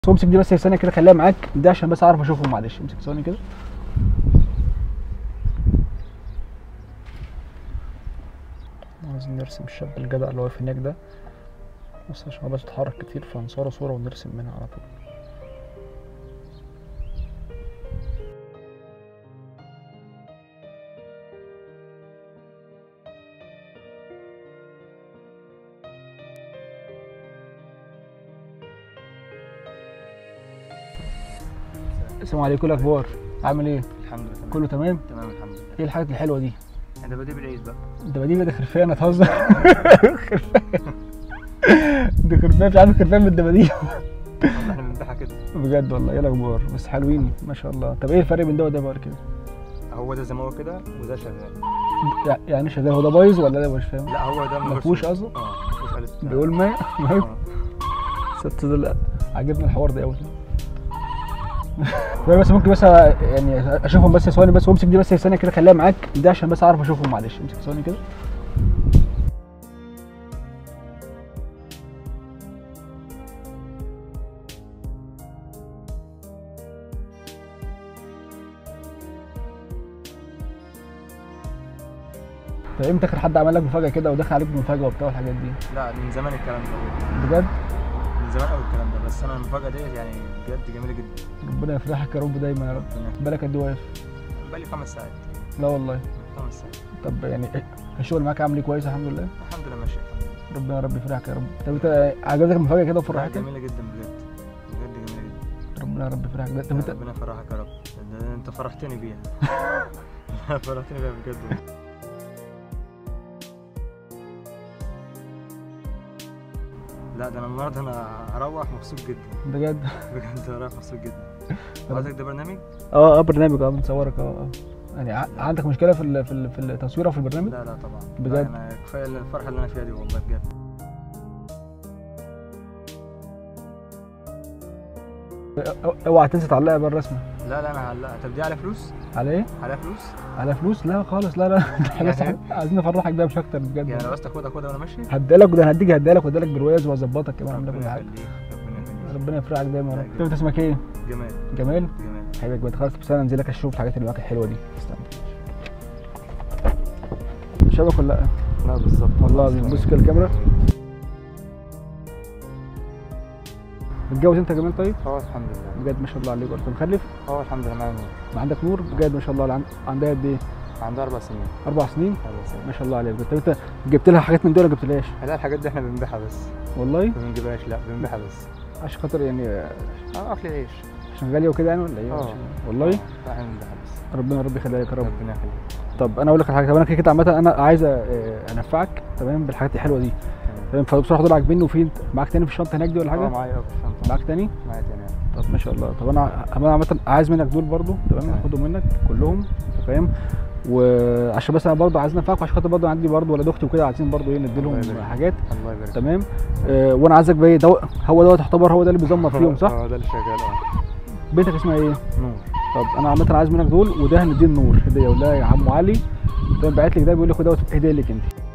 بس امسك دي بس ثانيه كده خليها معاك دي عشان بس اعرف اشوفهم معلش امسك ثانيه كده عايزين نرسم الشاب الجدع اللي واقف هناك ده بس عشان هو بس اتحرك كتير فهنصوره صوره ونرسم منها على طول السلام عليكم إيه الاخبار عامل ايه الحمد لله كله تمام تمام الحمد لله ايه الحاجات الحلوه دي انا بدي بالعيد بقى انت بديل ده خرفان هتهزر خرفان ده خرفان مش عارف خرفان من الدباديب والله احنا بنمدحها كده بجد والله ايه الاخبار بس حلوين ما شاء الله طب ايه الفرق بين ده وده بقى كده هو ده زي ما هو كده وده شغال يع- يعني شغال هو ده بايظ ولا ده مش فاهم لا هو ده من ما غير فيهوش صوت. قصده؟ اه ما فيهوش قلب بيقول ما ما آه. ست ده لا عجبني الحوار ده قوي بس ممكن بس يعني اشوفهم بس ثواني بس وامسك دي بس ثانيه كده خليها معاك دي عشان بس اعرف اشوفهم معلش امسك ثواني كده طب امتى اخر حد عمل لك مفاجاه كده ودخل عليك بمفاجاه وبتاع والحاجات دي لا من زمان الكلام ده بجد من زمان قوي الكلام ده بس انا المفاجاه ديت يعني بجد جميله جدا ربنا يفرحك يا رب دايما يا رب ربنا بالك قد ايه واقف بقالي خمس ساعات لا والله خمس ساعات طب يعني إيه؟ الشغل معاك عامل ايه كويس الحمد لله الحمد لله ماشي الحمد لله ربنا يا رب يفرحك يا رب طب انت عجبتك المفاجاه كده لا، وفرحتك جميله جدا بجد بجد جميله جدا ربنا يا رب يفرحك ده- طب انت ربنا يفرحك يا رب ده انت فرحتني بيها لا، فرحتني بيها بجد لا ده انا النهارده انا هروح مبسوط جدا بجد بجد هروح مبسوط جدا حضرتك ده برنامج؟ اه اه برنامج اه بنصورك اه اه يعني ع- عندك مشكله في ال- في ال- في التصوير او في البرنامج لا لا طبعا بجد؟ لا انا كفايه الفرحه اللي انا فيها دي والله بجد أو- اوعى تنسى تعلقها بقى الرسمه لا لا انا هعلقها طب دي على فلوس؟ على ايه على فلوس؟ على فلوس لا خالص لا لا احنا بس يعني- عايزين نفرحك ده مش اكتر يعني لو بجد عايز تاخدها خدها وانا ماشي؟ هديلك وده انا هديك هديلك واديلك برواز واظبطك كمان اعمل لك كل ربنا حاجه يخليك ربنا يخليك ربنا يفرحك دايما يا لا، رب جميل. طب انت اسمك ايه جمال جمال جمال حبيبك بجد خلاص بس انا انزلك اشوف الحاجات اللي معاك الحلوه دي استنى شبك ولا لا لا بالظبط والله العظيم بص كده الكاميرا متجوز انت يا جمال طيب اه الحمد لله بجد ما شاء الله عليك انت مخلف اه الحمد لله معايا نور ما عندك نور بجد ما شاء الله عن- عندها قد ايه عندها اربع سنين اربع سنين اربع سنين ما شاء الله عليك طب انت جبت لها حاجات من دول ولا جبتلهاش لا الحاجات دي احنا بنبيعها بس والله ما بنجيبهاش لا بنبيعها بس عشان خاطر يعني اه اكل عيش عشان غاليه وكده يعني ولا ايه اه عشان- والله اه، لا احنا بنبيعها بس ربنا يا رب يخليها لك يا رب ربنا يخليك طب انا اقول لك على حاجه طب انا كده كده عامه انا عايز اه، انفعك تمام بالحاجات الحلوه دي تمام. تمام فبصراحه دول عاجبيني وفي انت معاك تاني في الشنطه هناك دي ولا اه حاجه معايا اه في الشنطه معاك تاني معايا تاني طب ما شاء الله طب انا انا عامه عايز منك دول برضو تمام تمام. هاخدهم منك كلهم انت فاهم وعشان بس انا برضو عايز انفعك وعشان خاطر برضو عندي برضو ولاد اختي وكده عايزين برضو ايه نديلهم الله يبارك. حاجات الله يبارك تمام آه وانا عايزك بقى ايه دو... هو دوت يعتبر هو ده اللي بيزمر فيهم صح اه ده اللي شغال اه بنتك اسمها ايه نور طب انا عامه عايز منك دول وده هنديه النور هديه ولا يا عم علي تمام بعت لك ده بيقول لي خد دوت هديه ليك انت